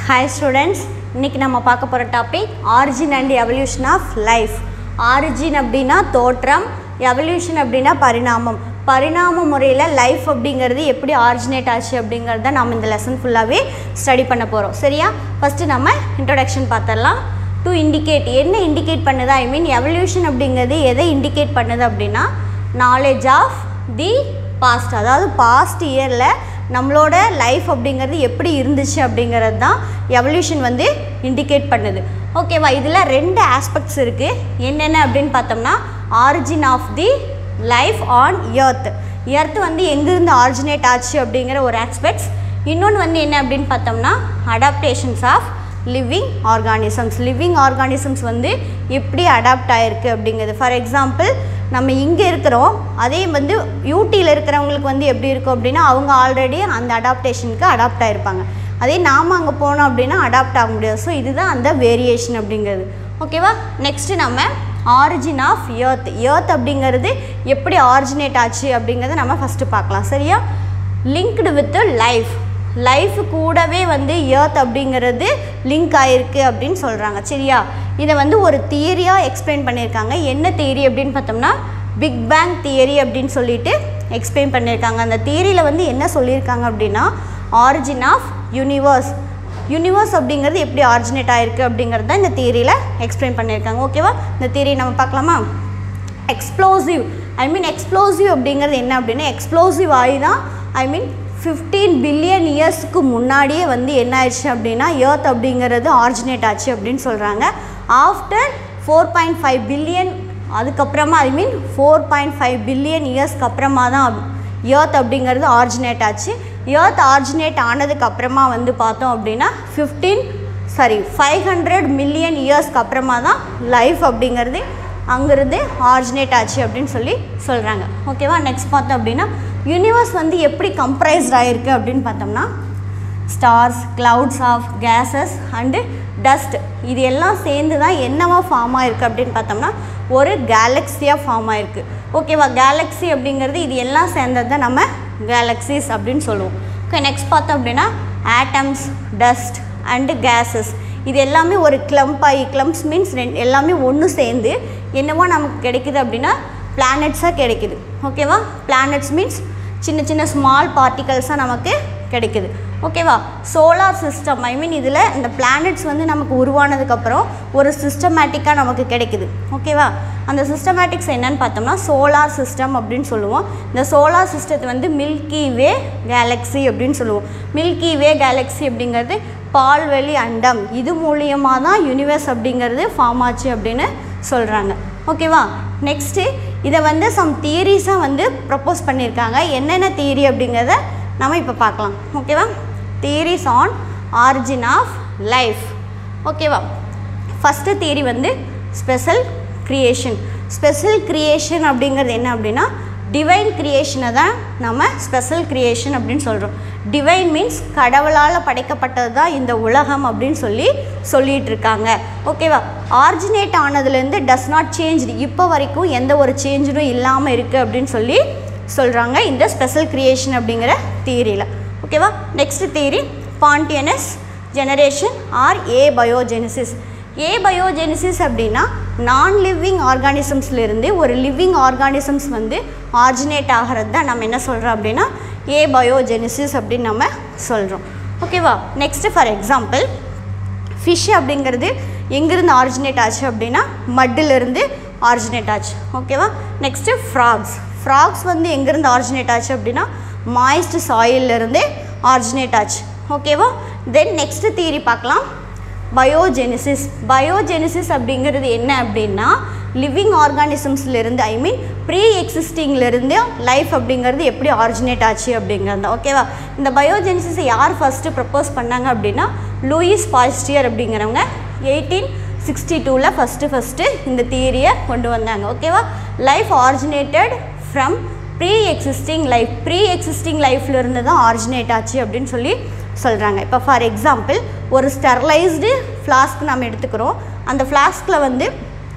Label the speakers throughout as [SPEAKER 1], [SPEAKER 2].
[SPEAKER 1] hi students இன்றைக்கி நம்ம பார்க்க போகிற topic origin and evolution of life origin அப்படின்னா தோற்றம் எவல்யூஷன் அப்படின்னா பரிணாமம் பரிணாம முறையில் லைஃப் அப்படிங்கிறது எப்படி ஆரிஜினேட் ஆச்சு அப்படிங்கிறத நம்ம இந்த லெசன் ஃபுல்லாகவே ஸ்டடி பண்ண போகிறோம் சரியா ஃபஸ்ட்டு நம்ம இன்ட்ரொடக்ஷன் பார்த்துடலாம் டு இண்டிகேட் என்ன இண்டிகேட் பண்ணுது ஐ மீன் எவல்யூஷன் அப்படிங்கிறது எதை இண்டிகேட் பண்ணுது அப்படின்னா நாலேஜ் ஆஃப் தி பாஸ்ட் அதாவது பாஸ்ட் இயரில் நம்மளோட லைஃப் அப்படிங்கிறது எப்படி இருந்துச்சு அப்படிங்கிறது தான் எவல்யூஷன் வந்து இண்டிகேட் பண்ணுது ஓகேவா இதில் ரெண்டு ஆஸ்பெக்ட்ஸ் இருக்குது என்னென்ன அப்படின்னு பார்த்தோம்னா origin of the life on earth earth வந்து எங்கேருந்து ஆரிஜினேட் ஆச்சு அப்படிங்கிற ஒரு ஆஸ்பெக்ட்ஸ் இன்னொன்று வந்து என்ன அப்படின்னு பார்த்தோம்னா adaptations of living organisms living organisms வந்து எப்படி அடாப்ட் ஆகிருக்கு அப்படிங்கிறது ஃபார் எக்ஸாம்பிள் நம்ம இங்கே இருக்கிறோம் அதே வந்து யூடியில் இருக்கிறவங்களுக்கு வந்து எப்படி இருக்கும் அப்படின்னா அவங்க ஆல்ரெடி அந்த அடாப்டேஷனுக்கு அடாப்ட் ஆகிருப்பாங்க அதே நாம் அங்கே போனோம் அப்படின்னா அடாப்ட் ஆக முடியாது ஸோ இதுதான் அந்த வேரியேஷன் அப்படிங்கிறது ஓகேவா நெக்ஸ்ட்டு நம்ம ஆரிஜின் ஆஃப் எர்த் எர்த் அப்படிங்கிறது எப்படி ஆரிஜினேட் ஆச்சு அப்படிங்கிறத நம்ம ஃபஸ்ட்டு பார்க்கலாம் சரியா லிங்க்டு வித் லைஃப் லைஃப் கூடவே வந்து எர்த் அப்படிங்கிறது லிங்க் ஆகிருக்கு அப்படின்னு சொல்கிறாங்க சரியா இதை வந்து ஒரு தியரியாக எக்ஸ்பிளைன் பண்ணியிருக்காங்க என்ன தியரி அப்படின்னு பார்த்தோம்னா பிக் பேங் தியரி அப்படின்னு சொல்லிட்டு எக்ஸ்பிளைன் பண்ணியிருக்காங்க அந்த தியரியில் வந்து என்ன சொல்லியிருக்காங்க அப்படின்னா ஆரிஜின் ஆஃப் யூனிவர்ஸ் யூனிவர்ஸ் அப்படிங்கிறது எப்படி ஆரிஜினேட் ஆகிருக்கு அப்படிங்கிறது தான் இந்த தியரியில் எக்ஸ்பிளைன் பண்ணியிருக்காங்க ஓகேவா இந்த தியரி நம்ம பார்க்கலாமா எக்ஸ்ப்ளோசிவ் ஐ மீன் எக்ஸ்ப்ளோசிவ் அப்படிங்கிறது என்ன அப்படின்னா எக்ஸ்ப்ளோசிவ் ஆகி தான் ஐ மீன் ஃபிஃப்டீன் பில்லியன் இயர்ஸ்க்கு முன்னாடியே வந்து என்ன ஆயிடுச்சு அப்படின்னா எர்த் அப்படிங்கிறது ஆரிஜினேட் ஆச்சு அப்படின்னு சொல்கிறாங்க after four point five billion அதுக்கப்புறமா I mean four point five billion இயர்ஸ்க்கு அப்புறமா தான் எர்த் அப்படிங்கிறது ஆரிஜினேட் ஆச்சு எர்த் ஆரிஜினேட் ஆனதுக்கு அப்புறமா வந்து பார்த்தோம் அப்படின்னா fifteen sorry five hundred million இயர்ஸ்க்கு அப்புறமா தான் லைஃப் அப்படிங்கிறது அங்கேருந்து ஆரிஜினேட் ஆச்சு அப்படின்னு சொல்லி சொல்கிறாங்க ஓகேவா நெக்ஸ்ட் பார்த்தோம் அப்படின்னா யூனிவர்ஸ் வந்து எப்படி கம்ப்ரைஸ்ட் ஆகிருக்கு அப்படின்னு பார்த்தோம்னா stars clouds of gases and dust இது எல்லாம் சேர்ந்து தான் என்னவா ஃபார்ம் ஆகிருக்கு அப்படின்னு பார்த்தோம்னா ஒரு கேலக்ஸியாக ஃபார்ம் ஆகிருக்கு ஓகேவா கேலக்ஸி அப்படிங்கிறது இது எல்லாம் சேர்ந்தது தான் நம்ம கேலக்ஸிஸ் அப்படின்னு சொல்லுவோம் ஓகே நெக்ஸ்ட் பார்த்தோம் அப்படின்னா ஆட்டம்ஸ் டஸ்ட் அண்டு கேஸஸ் இது எல்லாமே ஒரு கிளம்ப் ஆகி கிளம்ப்ஸ் மீன்ஸ் ரெண்டு எல்லாமே ஒன்று சேர்ந்து என்னவோ நமக்கு கிடைக்குது அப்படின்னா பிளானட்ஸாக கிடைக்குது ஓகேவா பிளானட்ஸ் மீன்ஸ் சின்ன சின்ன ஸ்மால் பார்ட்டிகல்ஸாக நமக்கு கிடைக்குது ஓகேவா சோலார் சிஸ்டம் ஐ மீன் இதில் இந்த பிளானட்ஸ் வந்து நமக்கு உருவானதுக்கப்புறம் ஒரு சிஸ்டமேட்டிக்காக நமக்கு கிடைக்குது ஓகேவா அந்த சிஸ்டமேட்டிக்ஸ் என்னன்னு பார்த்தோம்னா சோலார் சிஸ்டம் அப்படின்னு சொல்லுவோம் இந்த சோலார் சிஸ்டத்தை வந்து மில்கி வே கேலக்ஸி அப்படின்னு சொல்லுவோம் மில்கி வே கேலக்ஸி அப்படிங்கிறது பால்வெளி அண்டம் இது மூலியமாக தான் யூனிவர்ஸ் அப்படிங்கிறது ஃபார்ம் ஆச்சு அப்படின்னு சொல்கிறாங்க ஓகேவா நெக்ஸ்ட்டு இதை வந்து சம் தியரிஸாக வந்து ப்ரப்போஸ் பண்ணியிருக்காங்க என்னென்ன தியரி அப்படிங்கிறத நம்ம இப்போ பார்க்கலாம் ஓகேவா theories on origin of life ஓகேவா ஃபஸ்ட்டு தியரி வந்து ஸ்பெஷல் க்ரியேஷன் ஸ்பெஷல் க்ரியேஷன் அப்படிங்கிறது என்ன அப்படின்னா டிவைன் க்ரியேஷனை தான் நம்ம ஸ்பெஷல் க்ரியேஷன் அப்படின்னு சொல்கிறோம் டிவைன் மீன்ஸ் கடவுளால் படைக்கப்பட்டது தான் இந்த உலகம் அப்படின்னு சொல்லி சொல்லிகிட்டு இருக்காங்க ஓகேவா ஆரிஜினேட் ஆனதுலேருந்து டஸ் நாட் சேஞ்ச் இப்போ வரைக்கும் எந்த ஒரு சேஞ்சும் இல்லாமல் இருக்குது அப்படின்னு சொல்லி சொல்கிறாங்க இந்த ஸ்பெஷல் க்ரியேஷன் அப்படிங்கிற தியரியில் ஓகேவா next theory spontaneous generation or abiogenesis abiogenesis அப்படின்னா நான் லிவிங் ஆர்கானிசம்ஸ்லேருந்து ஒரு லிவிங் ஆர்கானிசம்ஸ் வந்து ஆரிஜினேட் ஆகிறது தான் நம்ம என்ன சொல்கிறோம் அப்படின்னா ஏ பயோஜெனிசிஸ் அப்படின்னு நம்ம சொல்கிறோம் ஓகேவா நெக்ஸ்ட்டு ஃபார் எக்ஸாம்பிள் ஃபிஷ் அப்படிங்கிறது எங்கேருந்து ஆரிஜினேட் ஆச்சு அப்படின்னா மட்டிலிருந்து ஆரிஜினேட் ஆச்சு ஓகேவா நெக்ஸ்ட்டு ஃப்ராக்ஸ் ஃப்ராக்ஸ் வந்து எங்கேருந்து ஆரிஜினேட் ஆச்சு அப்படின்னா மாய்ஸ்ட் சாயிலிருந்து ஆரிஜினேட் ஆச்சு ஓகேவா தென் நெக்ஸ்ட்டு தியரி பார்க்கலாம் பயோஜெனிசிஸ் பயோஜெனிசிஸ் அப்படிங்கிறது என்ன அப்படின்னா லிவிங் ஆர்கானிசம்ஸ்லேருந்து ஐ மீன் ப்ரீ எக்ஸிஸ்டிங்லேருந்து லைஃப் அப்படிங்கிறது எப்படி ஆரிஜினேட் ஆச்சு அப்படிங்கிறது ஓகேவா இந்த பயோஜெனிசிஸை யார் ஃபஸ்ட்டு ப்ரப்போஸ் பண்ணாங்க அப்படின்னா லூயிஸ் பாஸ்டியர் அப்படிங்கிறவங்க எயிட்டீன் சிக்ஸ்டி டூவில் ஃபஸ்ட்டு ஃபஸ்ட்டு இந்த தியரியை கொண்டு வந்தாங்க ஓகேவா life originated from pre-existing life pre-existing லைஃப்லேருந்து தான் ஆரிஜினேட் ஆச்சு அப்படின்னு சொல்லி சொல்கிறாங்க இப்போ ஃபார் எக்ஸாம்பிள் ஒரு ஸ்டெர்லைஸ்டு ஃப்ளாஸ்க் நம்ம எடுத்துக்கிறோம் அந்த ஃப்ளாஸ்கில் வந்து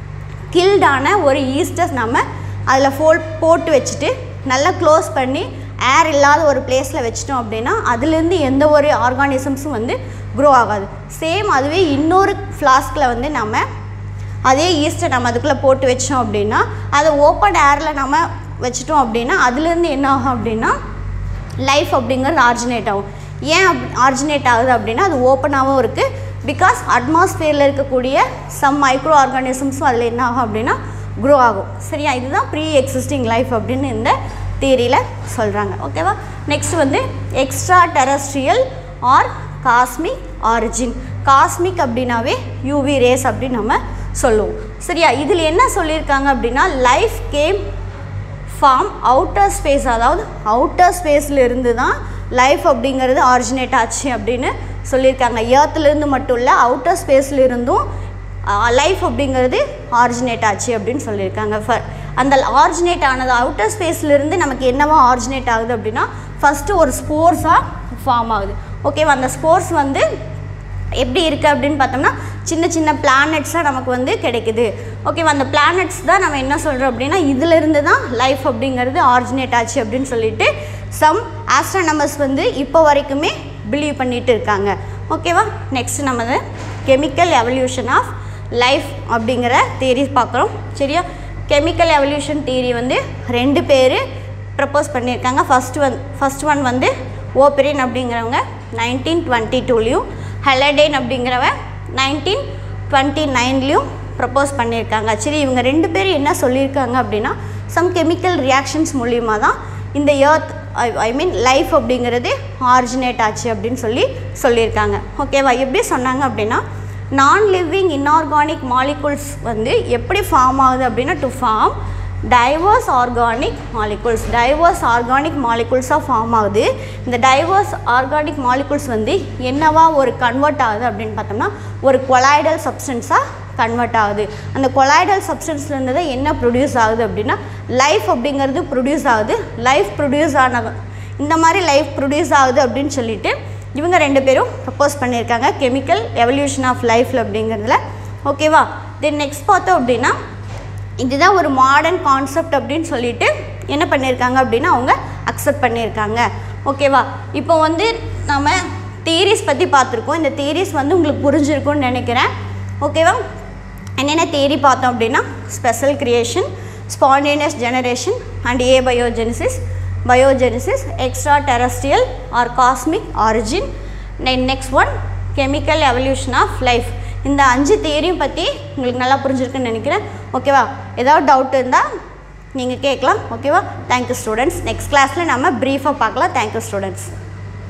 [SPEAKER 1] கில்டான ஒரு ஈஸ்டர்ஸ் நம்ம அதில் ஃபோல் போட்டு வச்சுட்டு நல்லா க்ளோஸ் பண்ணி ஏர் இல்லாத ஒரு பிளேஸில் வச்சிட்டோம் அப்படின்னா அதுலேருந்து எந்த ஒரு ஆர்கானிசம்ஸும் வந்து க்ரோ ஆகாது சேம் அதுவே இன்னொரு ஃப்ளாஸ்கில் வந்து நம்ம அதே ஈஸ்ட்டை நம்ம அதுக்குள்ளே போட்டு வச்சோம் அப்படின்னா அதை ஓப்பன் ஏரில் நம்ம வச்சிட்டோம் அப்படின்னா அதுலேருந்து என்ன ஆகும் அப்படின்னா லைஃப் அப்படிங்கிறது ஆர்ஜினேட் ஆகும் ஏன் அப் ஆர்ஜினேட் ஆகுது அப்படின்னா அது ஓப்பனாகவும் இருக்குது பிகாஸ் அட்மாஸ்பியரில் இருக்கக்கூடிய சம் மைக்ரோ ஆர்கானிசம்ஸும் அதில் என்ன ஆகும் அப்படின்னா க்ரோ ஆகும் சரியா இதுதான் ப்ரீ எக்ஸிஸ்டிங் லைஃப் அப்படின்னு இந்த தியரியில் சொல்கிறாங்க ஓகேவா நெக்ஸ்ட் வந்து extraterrestrial or cosmic origin cosmic அப்படின்னாவே யூவி ரேஸ் அப்படின்னு நம்ம சொல்லுவோம் சரியா இதில் என்ன சொல்லியிருக்காங்க அப்படின்னா life came from outer space அதாவது அவுட்டர் ஸ்பேஸில் இருந்து தான் லைஃப் அப்படிங்கிறது ஆரிஜினேட் ஆச்சு அப்படின்னு சொல்லியிருக்காங்க ஏர்த்துலேருந்து மட்டும் இல்லை அவுட்டர் ஸ்பேஸில் இருந்தும் லைஃப் அப்படிங்கிறது ஆரிஜினேட் ஆச்சு அப்படின்னு சொல்லியிருக்காங்க ஃபர் அந்த ஆரிஜினேட் ஆனது அவுட்டர் ஸ்பேஸ்லேருந்து நமக்கு என்னவா ஆரிஜினேட் ஆகுது அப்படின்னா ஃபஸ்ட்டு ஒரு ஸ்போர்ஸாக ஃபார்ம் ஆகுது ஓகேவா அந்த ஸ்போர்ஸ் வந்து எப்படி இருக்குது அப்படின்னு பார்த்தோம்னா சின்ன சின்ன பிளானட்ஸாக நமக்கு வந்து கிடைக்குது ஓகேவா அந்த பிளானட்ஸ் தான் நம்ம என்ன சொல்கிறோம் அப்படின்னா இதிலிருந்து தான் லைஃப் அப்படிங்கிறது ஆரிஜினேட் ஆச்சு அப்படின்னு சொல்லிட்டு சம் ஆஸ்ட்ரானமர்ஸ் வந்து இப்போ வரைக்குமே பிலீவ் பண்ணிட்டு இருக்காங்க ஓகேவா நெக்ஸ்ட் நம்ம கெமிக்கல் எவல்யூஷன் ஆஃப் லைஃப் அப்படிங்கிற தியரி பார்க்குறோம் சரியா கெமிக்கல் எவல்யூஷன் தியரி வந்து ரெண்டு பேர் ப்ரப்போஸ் பண்ணியிருக்காங்க ஃபஸ்ட் ஒன் ஃபஸ்ட் ஒன் வந்து ஓபெரின் அப்படிங்கிறவங்க நைன்டீன் டுவெண்ட்டி டூலையும் ஹெலடேன் அப்படிங்கிறவ நைன்டீன் டுவெண்ட்டி நைன்லேயும் ப்ரப்போஸ் பண்ணியிருக்காங்க சரி இவங்க ரெண்டு பேரும் என்ன சொல்லியிருக்காங்க அப்படின்னா சம் கெமிக்கல் ரியாக்ஷன்ஸ் மூலியமாக தான் இந்த எர்த் ஐ மீன் லைஃப் அப்படிங்கிறது ஆரிஜினேட் ஆச்சு அப்படின்னு சொல்லி சொல்லியிருக்காங்க ஓகேவா எப்படி சொன்னாங்க அப்படின்னா நான் லிவிங் இன்ஆர்கானிக் மாலிகுல்ஸ் வந்து எப்படி ஃபார்ம் ஆகுது அப்படின்னா to form diverse organic molecules diverse organic மாலிகுல்ஸாக ஃபார்ம் ஆகுது இந்த டைவர்ஸ் ஆர்கானிக் மாலிகுல்ஸ் வந்து என்னவா ஒரு கன்வெர்ட் ஆகுது அப்படின்னு பார்த்தோம்னா ஒரு கொலாய்டல் சப்ஸ்டன்ஸாக கன்வெர்ட் ஆகுது அந்த கொலாய்டல் சப்ஸ்டன்ஸ்லேருந்து தான் என்ன ப்ரொடியூஸ் ஆகுது அப்படின்னா லைஃப் அப்படிங்கிறது ப்ரொடியூஸ் ஆகுது லைஃப் ப்ரொடியூஸ் ஆன இந்த மாதிரி லைஃப் ப்ரொடியூஸ் ஆகுது அப்படின்னு சொல்லிட்டு இவங்க ரெண்டு பேரும் ப்ரப்போஸ் பண்ணியிருக்காங்க கெமிக்கல் எவல்யூஷன் ஆஃப் லைஃப்ல அப்படிங்கிறதுல ஓகேவா தென் நெக்ஸ்ட் பார்த்தோம் அப்படின்னா இதுதான் ஒரு மாடர்ன் கான்செப்ட் அப்படின்னு சொல்லிட்டு என்ன பண்ணியிருக்காங்க அப்படின்னா அவங்க அக்செப்ட் பண்ணியிருக்காங்க ஓகேவா இப்போ வந்து நம்ம தியரிஸ் பற்றி பார்த்துருக்கோம் இந்த தியரிஸ் வந்து உங்களுக்கு புரிஞ்சிருக்கும்னு நினைக்கிறேன் ஓகேவா என்னென்ன தியரி பார்த்தோம் அப்படின்னா special creation spontaneous generation and abiogenesis biogenesis extraterrestrial or cosmic origin next one chemical evolution of life இந்த அஞ்சு தியரியும் பற்றி உங்களுக்கு நல்லா புரிஞ்சிருக்குன்னு நினைக்கிறேன் ஓகேவா ஏதாவது டவுட் இருந்தால் நீங்கள் கேட்கலாம் ஓகேவா தேங்க்யூ ஸ்டூடெண்ட்ஸ் நெக்ஸ்ட் கிளாஸில் நம்ம ப்ரீஃபாக பார்க்கலாம் தேங்க்யூ ஸ்டூடெண்ட்ஸ்